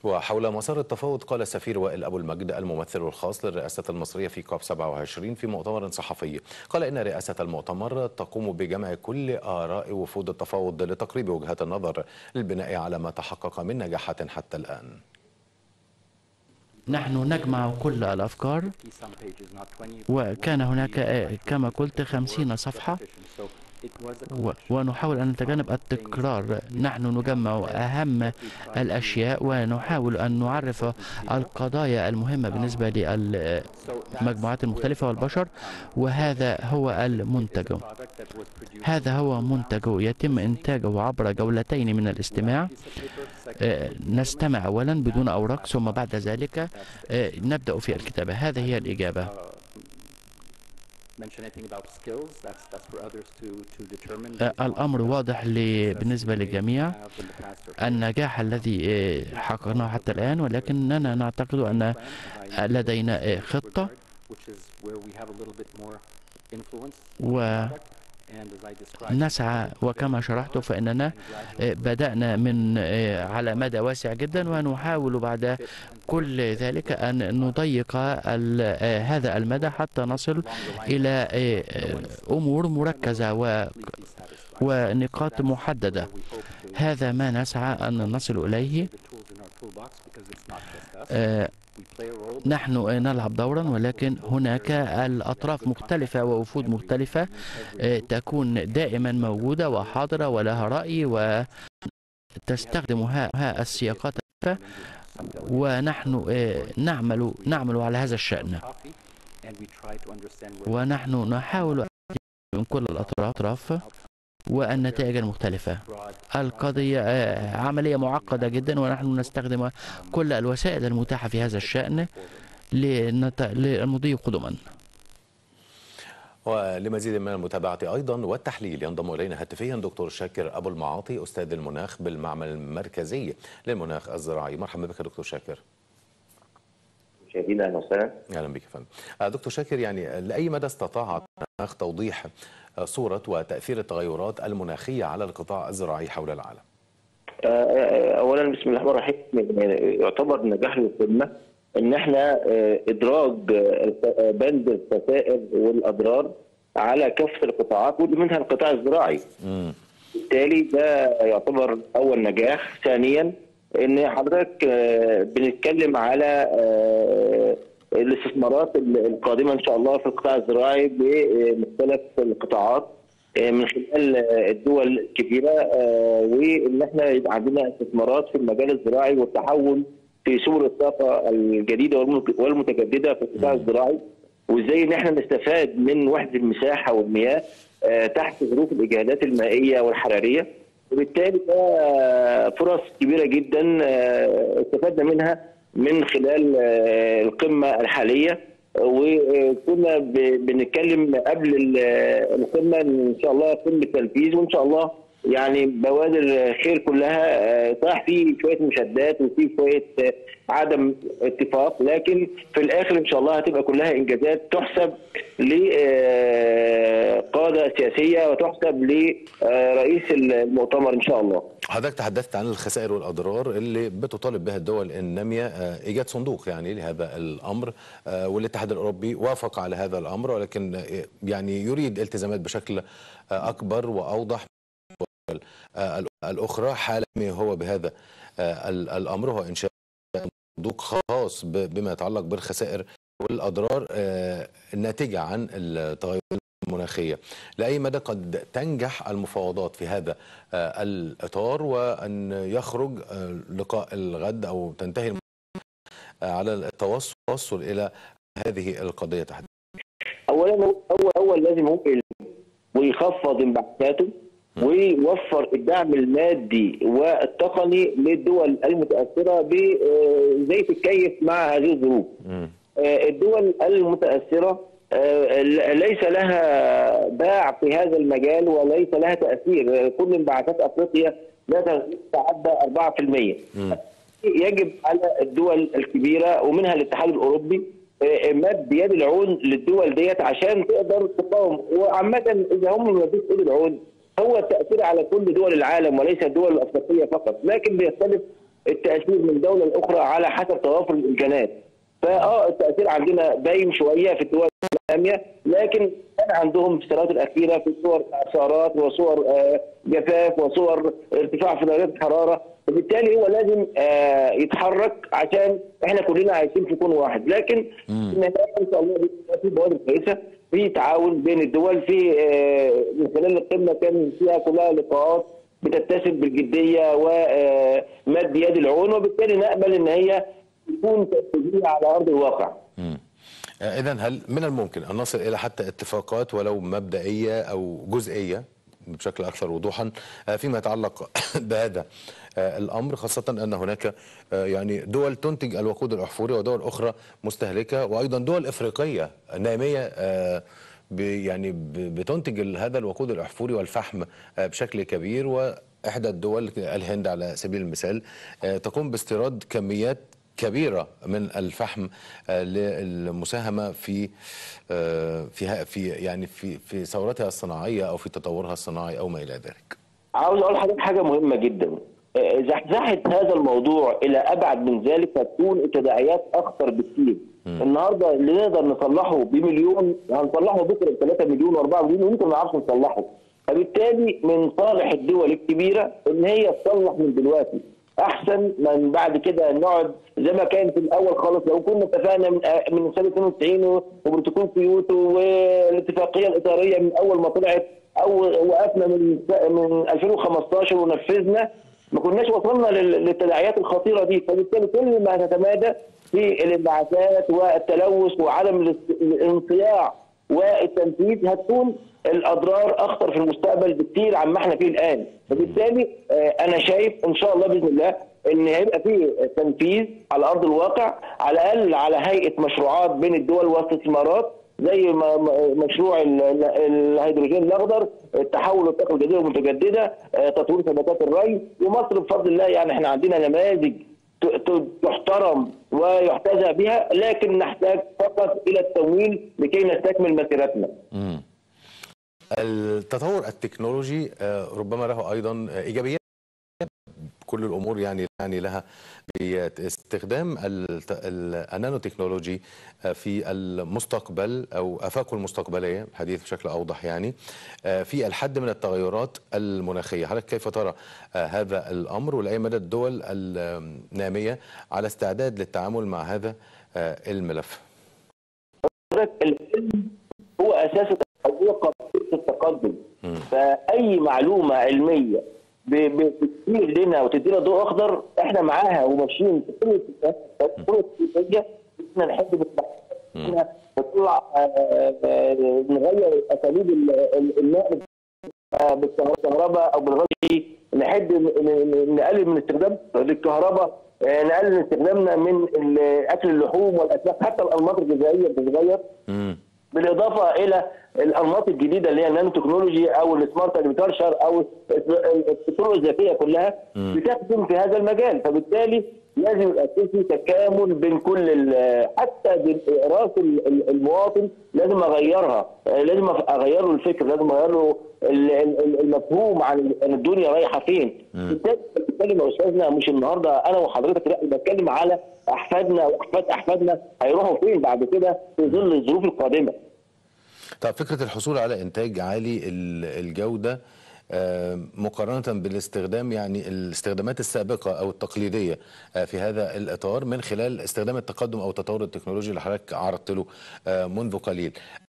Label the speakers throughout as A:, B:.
A: وحول مسار التفاوض قال السفير وائل أبو المجد الممثل الخاص للرئاسة المصرية في كوب 27 في مؤتمر صحفي قال إن رئاسة المؤتمر تقوم بجمع كل آراء وفود التفاوض لتقريب وجهات النظر للبناء على ما تحقق من نجاحات حتى الآن
B: نحن نجمع كل الأفكار وكان هناك كما قلت خمسين صفحة ونحاول أن نتجنب التكرار نحن نجمع أهم الأشياء ونحاول أن نعرف القضايا المهمة بالنسبة للمجموعات المختلفة والبشر وهذا هو المنتج هذا هو منتج يتم إنتاجه عبر جولتين من الاستماع نستمع أولا بدون أوراق ثم بعد ذلك نبدأ في الكتابة هذه هي الإجابة الأمر واضح بالنسبة للجميع النجاح الذي حققناه حتى الآن ولكننا نعتقد أن لدينا خطة و نسعى وكما شرحت فإننا بدأنا من على مدى واسع جدا ونحاول بعد كل ذلك أن نضيق هذا المدى حتى نصل إلى أمور مركزة و ونقاط محددة هذا ما نسعى أن نصل إليه نحن نلعب دورا ولكن هناك الأطراف مختلفة ووفود مختلفة تكون دائما موجودة وحاضرة ولها رأي وتستخدم ها السياقات ونحن نعمل نعمل على هذا الشأن ونحن نحاول من كل الأطراف والنتائج المختلفة القضية عملية معقدة جدا ونحن نستخدم كل الوسائل المتاحة في هذا الشأن للمضي قدما
A: ولمزيد من المتابعة أيضا والتحليل ينضم إلينا هاتفيا دكتور شاكر أبو المعاطي أستاذ المناخ بالمعمل المركزي للمناخ الزراعي مرحبا بك دكتور شاكر
C: مشاهدينا اهلا وسهلا
A: اهلا بك يا فندم دكتور شاكر يعني لاي مدى استطاع المناخ توضيح صورة وتأثير التغيرات المناخية على القطاع الزراعي حول العالم
C: اولا بسم الله الرحمن الرحيم يعتبر نجاح للقمه ان احنا ادراج بند الخسائر والاضرار على كافه القطاعات ودي منها القطاع الزراعي. بالتالي ده يعتبر اول نجاح، ثانيا ان حضرتك بنتكلم على الاستثمارات القادمه ان شاء الله في القطاع الزراعي بمختلف القطاعات من خلال الدول الكبيره وان احنا يبقى عندنا استثمارات في المجال الزراعي والتحول في سبل الطاقه الجديده والمتجدده في القطاع الزراعي وازاي ان احنا نستفاد من وحده المساحه والمياه تحت ظروف الاجهادات المائيه والحراريه وبالتالي ده فرص كبيره جدا استفدنا منها من خلال القمه الحاليه وكنا بنتكلم قبل القمه ان شاء الله قمه تنفيذ وان شاء الله يعني بوادر خير كلها صح في شويه مشادات وفي شويه عدم اتفاق لكن في الاخر ان شاء الله هتبقى كلها انجازات تحسب لقاده سياسيه وتحسب لرئيس المؤتمر ان شاء الله.
A: حضرتك تحدثت عن الخسائر والاضرار اللي بتطالب بها الدول الناميه ايجاد صندوق يعني لهذا الامر والاتحاد الاوروبي وافق على هذا الامر ولكن يعني يريد التزامات بشكل اكبر واوضح الأخرى حالة هو بهذا الأمر هو إنشاء صندوق خاص بما يتعلق بالخسائر والأضرار الناتجة عن التغيرات المناخية لأي مدى قد تنجح المفاوضات في هذا الإطار وأن يخرج لقاء الغد أو تنتهي على التوصل إلى هذه القضية تحديدا
C: أولا أول أول لازم هو ويخفض انبعاثاته ويوفر الدعم المادي والتقني للدول المتاثره ازاي تتكيف مع هذه الظروف. الدول المتاثره ليس لها باع في هذا المجال وليس لها تاثير، كل انبعاثات افريقيا لا تتعدى 4%. يجب على الدول الكبيره ومنها الاتحاد الاوروبي مد يد العون للدول ديت عشان تقدر تقاوم وعامه اذا هم ما فيش يد العون هو التاثير على كل دول العالم وليس الدول الافريقيه فقط لكن بيختلف التاثير من دوله لاخرى على حسب توافر الامكانات فاه التاثير عندنا باين شويه في الدول الناميه لكن كان عندهم في السنوات الاخيره في صور اعصارات وصور آه، جفاف وصور ارتفاع في درجات الحراره وبالتالي هو لازم آه، يتحرك عشان احنا كلنا عايشين في كون واحد لكن في النهايه ان شاء الله بيبقى في بوادر كويسه في تعاون بين الدول في آه، من خلال القمه كان فيها كلها لقاءات بتتسم بالجديه ومد يد العون وبالتالي نامل ان هي تكون تنفيذيه على ارض الواقع.
A: إذا هل من الممكن أن نصل إلى حتى اتفاقات ولو مبدئية أو جزئية بشكل أكثر وضوحا آه، فيما يتعلق بهذا آه، الأمر خاصة أن هناك آه، يعني دول تنتج الوقود الأحفوري ودول أخرى مستهلكة وأيضا دول إفريقية نامية آه، ب- يعني ب- بتنتج ال- هذا الوقود الأحفوري والفحم آه، بشكل كبير وإحدى الدول الهند على سبيل المثال آه، تقوم باستيراد كميات كبيرة من الفحم آه، للمساهمة في آه، في ها- في يعني في في ثورتها الصناعية أو في تطورها الصناعي أو ما إلى ذلك.
C: عاوز اقول لحضرتك حاجه مهمه جدا آه، زحزحه هذا الموضوع الى ابعد من ذلك هتكون التداعيات اخطر بكثير النهارده اللي نقدر نصلحه بمليون هنصلحه بكره ب 3 مليون و4 مليون ويمكن ما نعرفش نصلحه فبالتالي من صالح الدول الكبيره ان هي تصلح من دلوقتي احسن من بعد كده نقعد زي ما كان في الاول خالص لو كنا اتفقنا من آه، من سنه 92 وبروتوكول كيوتو والاتفاقيه الاطاريه من اول ما طلعت او وقفنا من من 2015 ونفذنا ما كناش وصلنا لل- للتداعيات الخطيره دي فبالتالي كل ما تتمادى في الانبعاثات والتلوث وعدم الاس- الانصياع والتنفيذ هتكون الاضرار اخطر في المستقبل بكتير عما احنا فيه الان فبالتالي آه، انا شايف ان شاء الله باذن الله ان هيبقى فيه تنفيذ على ارض الواقع على الاقل على هيئه مشروعات بين الدول واستثمارات زي ما- ما- مشروع ال- ال- الهيدروجين الاخضر التحول للطاقه الجديده والمتجدده آه، تطوير شبكات الري ومصر بفضل الله يعني احنا عندنا نماذج ت- ت- تحترم ويحتذى بها لكن نحتاج فقط الى التمويل لكي نستكمل مسيرتنا.
A: التطور التكنولوجي آه، ربما له ايضا آه، ايجابيات كل الامور يعني يعني لها ايجابيات استخدام الت- ال- النانو تكنولوجي آه، في المستقبل او افاقه المستقبليه الحديث بشكل اوضح يعني آه، في الحد من التغيرات المناخيه حضرتك كيف ترى آه، هذا الامر ولاي مدى الدول الناميه على استعداد للتعامل مع هذا آه، الملف
C: حضرتك العلم هو اساس هو قضيه التقدم فاي معلومه علميه ب- ب- بتثير لنا وتدينا ضوء اخضر احنا معاها وماشيين في كل الاتجاهات، كل الاتجاهات احنا نحب نطلع احنا نطلع آه، آه، نغير اساليب ال- ال- النقل آه، بالكهرباء او بالغاز نحد ن- ن- نقلل من استخدام الكهرباء آه، نقلل من استخدامنا من ال- اكل اللحوم والاسماك حتى الانماط الغذائيه بتتغير
A: مم.
C: بالاضافه الى الانماط الجديده اللي هي النانو تكنولوجي او السمارت اجريكلتشر او الطرق الذكيه كلها بتخدم في هذا المجال فبالتالي لازم يبقى في تكامل بين كل ال- حتى بين راس ال- ال- المواطن لازم اغيرها آه، لازم اغير له الفكر لازم اغير له ال- ال- المفهوم عن عن الدنيا رايحه فين بالتالي بتكلم يا استاذنا مش النهارده انا وحضرتك لا بتكلم على احفادنا واحفاد احفادنا هيروحوا فين بعد كده في ظل الظروف القادمه
A: طب فكرة الحصول على إنتاج عالي ال- الجودة آه، مقارنة بالاستخدام يعني الاستخدامات السابقة أو التقليدية آه، في هذا الإطار من خلال استخدام التقدم أو التطور التكنولوجي اللي حضرتك عرضت له آه، منذ قليل.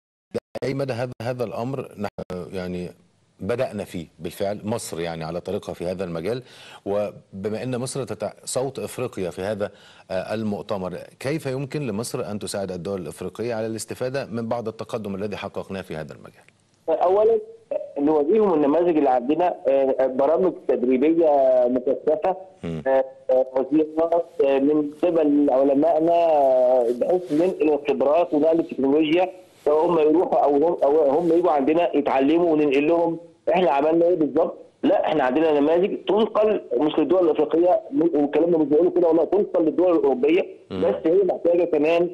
A: أي مدى هذا هذا الأمر نحن يعني بدأنا فيه بالفعل مصر يعني على طريقها في هذا المجال وبما أن مصر تتع... صوت إفريقيا في هذا آه، المؤتمر كيف يمكن لمصر أن تساعد الدول الإفريقية على الاستفادة من بعض التقدم الذي حققناه في هذا المجال
C: اولا نوريهم النماذج اللي عندنا آه، برامج تدريبيه مكثفه آه، آه، وزيرات آه، من قبل علمائنا آه، بحيث ننقل الخبرات ونقل التكنولوجيا فهم يروحوا او هم او هم يجوا عندنا يتعلموا وننقل لهم احنا عملنا ايه بالظبط لا احنا عندنا نماذج تنقل مش للدول الافريقيه والكلام ده مش بقوله كده والله تنقل للدول الاوروبيه بس هي محتاجه كمان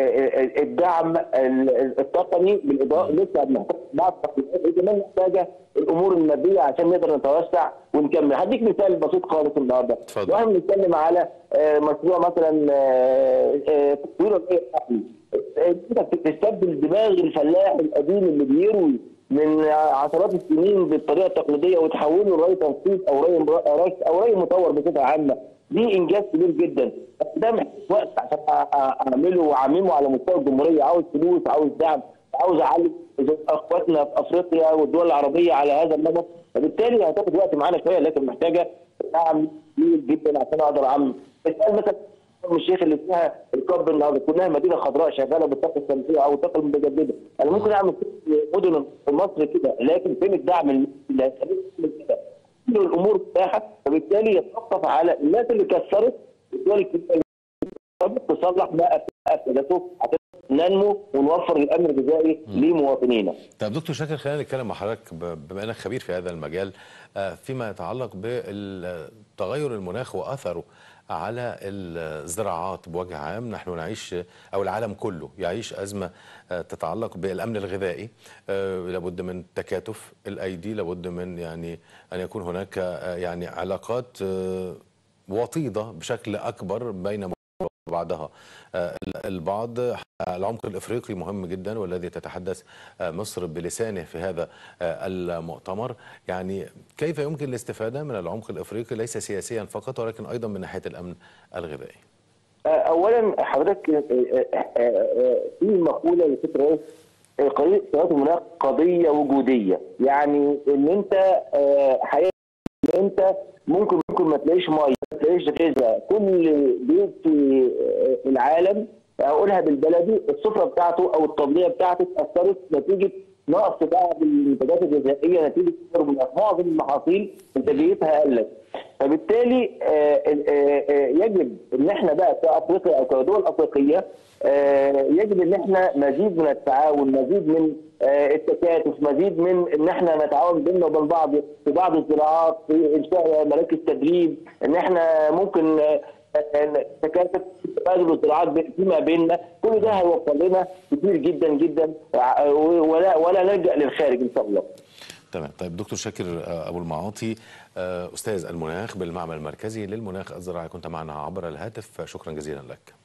C: آه، الدعم ال- التقني بالاضافه لسه محتاج بعض التقنيات هي كمان محتاجه الامور الماديه عشان نقدر نتوسع ونكمل هديك مثال بسيط خالص النهارده
A: اتفضل.
C: واحنا بنتكلم على آه، مشروع مثلا آه، آه، تطوير الري النقلي انت بتستبدل دماغ الفلاح القديم اللي بيروي من عشرات السنين بالطريقه التقليديه وتحوله لري تنقيط او ري ري او ري مطور بصفه عامه دي انجاز كبير جدا بس ده محتاج وقت عشان أ- أ- اعمله واعممه على مستوى الجمهوريه عاوز فلوس عاوز دعم عاوز اعلم اخواتنا في افريقيا والدول العربيه على هذا النمط فبالتالي هتاخد وقت معانا شويه لكن محتاجه دعم كبير جدا عشان اقدر اعمل اسال مثلا شرم الشيخ اللي فيها الكوب النهارده كلها مدينه خضراء شغاله بالطاقه الشمسيه او الطاقه المتجدده انا ممكن اعمل كل مدن في مصر كده لكن فين الدعم اللي هيخليني اعمل كده كل الامور متاحه وبالتالي يتوقف على الناس اللي كسرت الدول الكبيره اللي تصلح ما افسدته عشان ننمو ونوفر الامن الغذائي لمواطنينا.
A: طيب دكتور شاكر خلينا نتكلم مع حضرتك ب- بما انك خبير في هذا المجال آه، فيما يتعلق بتغير المناخ واثره على الزراعات بوجه عام نحن نعيش او العالم كله يعيش ازمه آه، تتعلق بالامن الغذائي آه، لابد من تكاتف الايدي لابد من يعني ان يكون هناك آه، يعني علاقات آه، وطيده بشكل اكبر بين بعضها آه، البعض العمق الافريقي مهم جدا والذي تتحدث آه، مصر بلسانه في هذا آه، المؤتمر يعني كيف يمكن الاستفاده من العمق الافريقي ليس سياسيا فقط ولكن ايضا من ناحيه الامن الغذائي
C: اولا حضرتك آه، آه، آه، في مقوله لست رئيس آه، قضيه تغير المناخ قضيه وجوديه يعني ان انت آه، حقيقه ان انت ممكن ممكن ما تلاقيش ميه ما تلاقيش غذاء كل بيت في آه، العالم اقولها بالبلدي السفره بتاعته او الطبليه بتاعته اتاثرت نتيجه نقص بعض المنتجات الغذائيه نتيجه تغير المناخ معظم المحاصيل انتاجيتها قلت فبالتالي آه، آه، آه، يجب ان احنا بقى كافريقيا او كدول افريقيه آه، يجب ان احنا مزيد من التعاون مزيد من آه، التكاتف مزيد من ان احنا نتعاون بيننا وبين بعض في بعض الزراعات في انشاء مراكز تدريب ان احنا ممكن آه، آه، تكاتف في تبادل الزراعات بين- فيما بيننا كل ده هيوفر لنا كتير جدا جدا آه، ولا ولا نلجا للخارج ان شاء الله
A: تمام طيب دكتور شاكر آه، ابو المعاطي آه، استاذ المناخ بالمعمل المركزي للمناخ الزراعي كنت معنا عبر الهاتف شكرا جزيلا لك